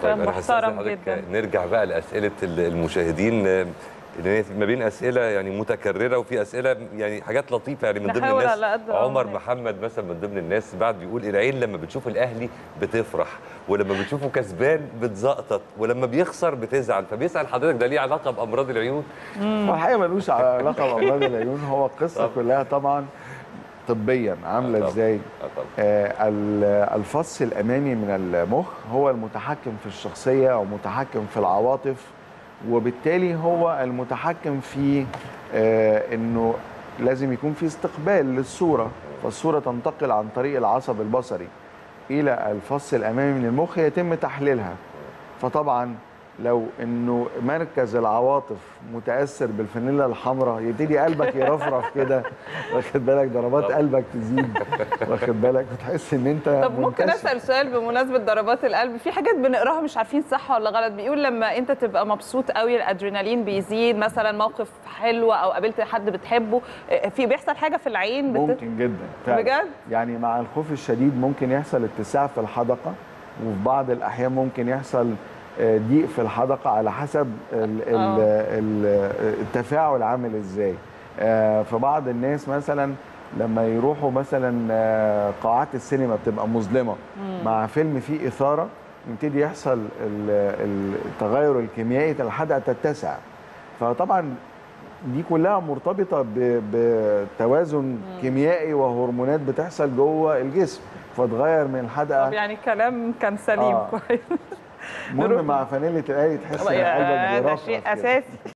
كان أنا هستأذن محترم حضرتك جدا نرجع بقى لاسئله المشاهدين آه، ان هي ما بين اسئله يعني متكرره وفي اسئله يعني حاجات لطيفه يعني من ضمن نحاول الناس على قد ما عمر نقدر. محمد مثلا من ضمن الناس بعد بيقول العين لما بتشوف الاهلي بتفرح ولما بتشوفه كسبان بتزقطط ولما بيخسر بتزعل فبيسال حضرتك ده ليه علاقه بامراض العيون هو الحقيقه ملوش علاقه بامراض العيون هو القصه كلها طبعا طبيا عامله طبعاً. ازاي آه طبعاً. آه، ال- الفص الامامي من المخ هو المتحكم في الشخصيه او متحكم في العواطف وبالتالي هو المتحكم في آه، انه لازم يكون في استقبال للصوره فالصوره تنتقل عن طريق العصب البصري الى الفص الامامي من المخ يتم تحليلها فطبعا لو انه مركز العواطف متاثر بالفانيلا الحمراء يبتدي قلبك يرفرف كده واخد بالك ضربات قلبك تزيد واخد بالك وتحس ان انت طب ممكن منتشر. اسال سؤال بمناسبه ضربات القلب في حاجات بنقراها مش عارفين صح ولا غلط بيقول لما انت تبقى مبسوط قوي الادرينالين بيزيد مثلا موقف حلو او قابلت حد بتحبه آه، في بيحصل حاجه في العين بت... ممكن جدا فعلا. بجد؟ يعني مع الخوف الشديد ممكن يحصل اتساع في الحدقه وفي بعض الاحيان ممكن يحصل آه، ضيق في الحدقه على حسب ال ال آه. ال التفاعل عامل ازاي آه، في بعض الناس مثلا لما يروحوا مثلا آه، قاعات السينما بتبقى مظلمه مع فيلم فيه اثاره يبتدي يحصل ال- ال- التغير الكيميائي الحدقه تتسع فطبعا دي كلها مرتبطه ب- بتوازن كيميائي وهرمونات بتحصل جوه الجسم فتغير من طب الحدقه يعني كلام كان سليم آه. كويس المهم مع فانيله الاهلي تحس ان ده قلبك شيء بيرفرف كده. اساسي